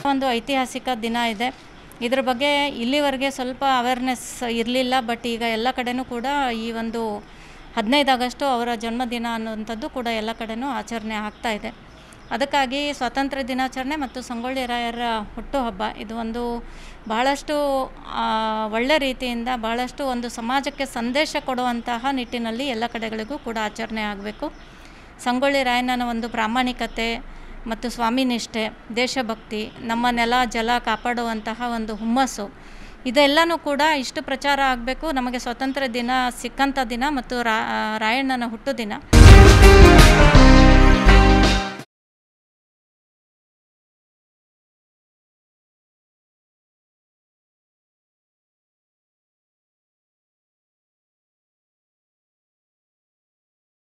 ಒಂದು ಐತಿಹಾಸಿಕ ದಿನ ಇದೆ ಇದ್ರ ಬಗ್ಗೆ ಇಲ್ಲಿವರೆಗೆ ಸ್ವಲ್ಪ ಅವೇರ್ನೆಸ್ ಇರಲಿಲ್ಲ ಬಟ್ ಈಗ ಎಲ್ಲ ಕಡೆನೂ ಕೂಡ ಈ ಒಂದು ಹದಿನೈದು ಆಗಸ್ಟು ಅವರ ಜನ್ಮದಿನ ಅನ್ನುವಂಥದ್ದು ಕೂಡ ಎಲ್ಲ ಕಡೆನೂ ಆಚರಣೆ ಆಗ್ತಾ ಇದೆ ಅದಕ್ಕಾಗಿ ಸ್ವಾತಂತ್ರ್ಯ ದಿನಾಚರಣೆ ಮತ್ತು ಸಂಗೊಳ್ಳಿ ರಾಯರ ಹುಟ್ಟುಹಬ್ಬ ಇದು ಒಂದು ಬಹಳಷ್ಟು ಆ, ಒಳ್ಳೆ ರೀತಿಯಿಂದ ಬಹಳಷ್ಟು ಒಂದು ಸಮಾಜಕ್ಕೆ ಸಂದೇಶ ಕೊಡುವಂತಹ ನಿಟ್ಟಿನಲ್ಲಿ ಎಲ್ಲ ಕಡೆಗಳಿಗೂ ಕೂಡ ಆಚರಣೆ ಆಗಬೇಕು ಸಂಗೊಳ್ಳಿ ರಾಯಣ್ಣನ ಒಂದು ಪ್ರಾಮಾಣಿಕತೆ ಮತ್ತು ಸ್ವಾಮಿನಿಷ್ಠೆ ದೇಶಭಕ್ತಿ ನಮ್ಮ ನೆಲ ಜಲ ಕಾಪಾಡುವಂತಹ ಒಂದು ಹುಮ್ಮಸ್ಸು ಇದೆಲ್ಲನೂ ಕೂಡ ಇಷ್ಟು ಪ್ರಚಾರ ಆಗಬೇಕು ನಮಗೆ ಸ್ವಾತಂತ್ರ್ಯ ದಿನ ಸಿಕ್ಕಂಥ ದಿನ ಮತ್ತು ರಾ ರಾಯಣ್ಣನ ಹುಟ್ಟು ದಿನ